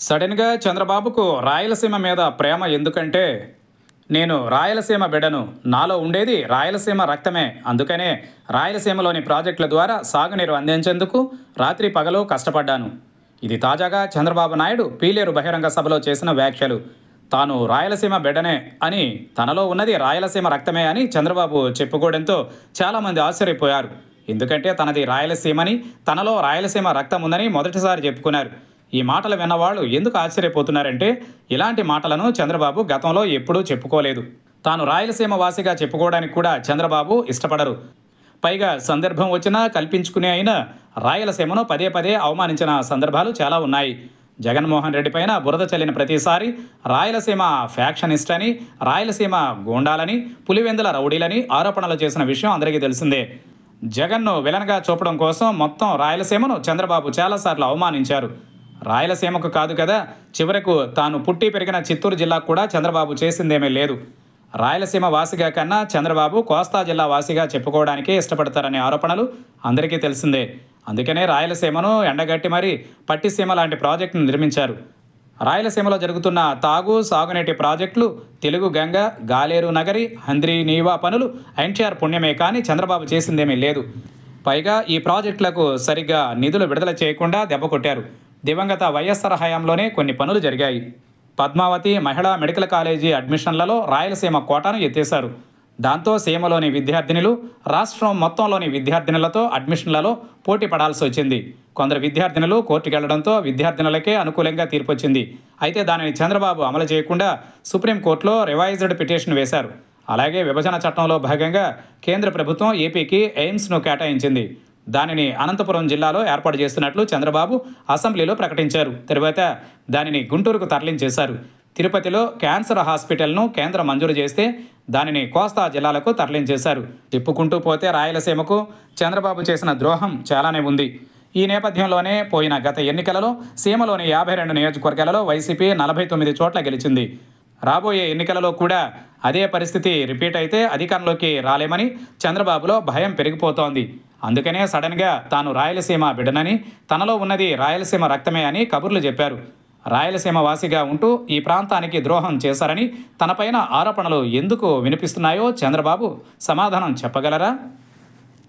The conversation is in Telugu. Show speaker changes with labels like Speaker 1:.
Speaker 1: సడన్గా చంద్రబాబుకు రాయలసీమ మీద ప్రేమ ఎందుకంటే నేను రాయలసీమ బిడ్డను నాలో ఉండేది రాయలసీమ రక్తమే అందుకనే రాయలసీమలోని ప్రాజెక్టుల ద్వారా సాగునీరు అందించేందుకు రాత్రి పగలు కష్టపడ్డాను ఇది తాజాగా చంద్రబాబు నాయుడు పీలేరు బహిరంగ సభలో చేసిన వ్యాఖ్యలు తాను రాయలసీమ బిడ్డనే అని తనలో ఉన్నది రాయలసీమ రక్తమే అని చంద్రబాబు చెప్పుకోవడంతో చాలామంది ఆశ్చర్యపోయారు ఎందుకంటే తనది రాయలసీమని తనలో రాయలసీమ రక్తం ఉందని మొదటిసారి చెప్పుకున్నారు ఈ మాటలు విన్నవాళ్ళు ఎందుకు ఆశ్చర్యపోతున్నారంటే ఇలాంటి మాటలను చంద్రబాబు గతంలో ఎప్పుడూ చెప్పుకోలేదు తాను రాయలసీమ వాసిగా చెప్పుకోవడానికి కూడా చంద్రబాబు ఇష్టపడరు పైగా సందర్భం వచ్చినా కల్పించుకునే అయినా రాయలసీమను పదే పదే అవమానించిన సందర్భాలు చాలా ఉన్నాయి జగన్మోహన్ రెడ్డి పైన బురద చల్లిన ప్రతిసారి రాయలసీమ ఫ్యాక్షనిస్ట్ అని రాయలసీమ గూండాలని పులివెందుల రౌడీలని ఆరోపణలు చేసిన విషయం అందరికీ తెలిసిందే జగన్ను విలన్గా చూపడం కోసం మొత్తం రాయలసీమను చంద్రబాబు చాలాసార్లు అవమానించారు రాయలసీమకు కాదు కదా చివరకు తాను పుట్టి పెరిగిన చిత్తూరు జిల్లాకు కూడా చంద్రబాబు చేసిందేమీ లేదు రాయలసీమ వాసిగా కన్నా చంద్రబాబు కోస్తా జిల్లా వాసిగా చెప్పుకోవడానికే ఇష్టపడతారనే ఆరోపణలు అందరికీ తెలిసిందే అందుకనే రాయలసీమను ఎండగట్టి మరీ పట్టిసీమ లాంటి ప్రాజెక్టును నిర్మించారు రాయలసీమలో జరుగుతున్న తాగు సాగునీటి ప్రాజెక్టులు తెలుగు గంగ గాలేరు నగరి హంద్రి నీవా పనులు ఎన్టీఆర్ పుణ్యమే కానీ చంద్రబాబు చేసిందేమీ లేదు పైగా ఈ ప్రాజెక్టులకు సరిగ్గా నిధులు విడుదల చేయకుండా దెబ్బ కొట్టారు దివంగత వైఎస్ఆర్ హయాంలోనే కొన్ని పనులు జరిగాయి పద్మావతి మహిళా మెడికల్ కాలేజీ అడ్మిషన్లలో రాయలసీమ కోటాను ఎత్తేశారు దాంతో సీమలోని విద్యార్థినులు రాష్ట్రం మొత్తంలోని విద్యార్థినులతో అడ్మిషన్లలో పోటీ పడాల్సి వచ్చింది కొందరు విద్యార్థినులు కోర్టుకు వెళ్లడంతో విద్యార్థినులకే అనుకూలంగా తీర్పొచ్చింది అయితే దానిని చంద్రబాబు అమలు చేయకుండా సుప్రీంకోర్టులో రివైజ్డ్ పిటిషన్ వేశారు అలాగే విభజన చట్టంలో భాగంగా కేంద్ర ప్రభుత్వం ఏపీకి ఎయిమ్స్ను కేటాయించింది దానిని అనంతపురం జిల్లాలో ఏర్పాటు చేస్తున్నట్లు చంద్రబాబు అసెంబ్లీలో ప్రకటించారు తరువాత దానిని గుంటూరుకు తరలించేశారు తిరుపతిలో క్యాన్సర్ హాస్పిటల్ను కేంద్రం మంజూరు చేస్తే దానిని కోస్తా జిల్లాలకు తరలించేశారు తిప్పుకుంటూ పోతే రాయలసీమకు చంద్రబాబు చేసిన ద్రోహం చాలానే ఉంది ఈ నేపథ్యంలోనే పోయిన గత ఎన్నికలలో సీమలోని యాభై రెండు నియోజకవర్గాలలో వైసీపీ నలభై తొమ్మిది చోట్ల గెలిచింది రాబోయే ఎన్నికలలో కూడా అదే పరిస్థితి రిపీట్ అయితే అధికారంలోకి రాలేమని చంద్రబాబులో భయం పెరిగిపోతోంది అందుకనే సడన్గా తాను రాయలసీమ బిడ్డనని తనలో ఉన్నది రాయలసీమ రక్తమే అని కబుర్లు చెప్పారు రాయలసీమ వాసిగా ఉంటూ ఈ ప్రాంతానికి ద్రోహం చేశారని తనపైన ఆరోపణలు ఎందుకు వినిపిస్తున్నాయో చంద్రబాబు సమాధానం చెప్పగలరా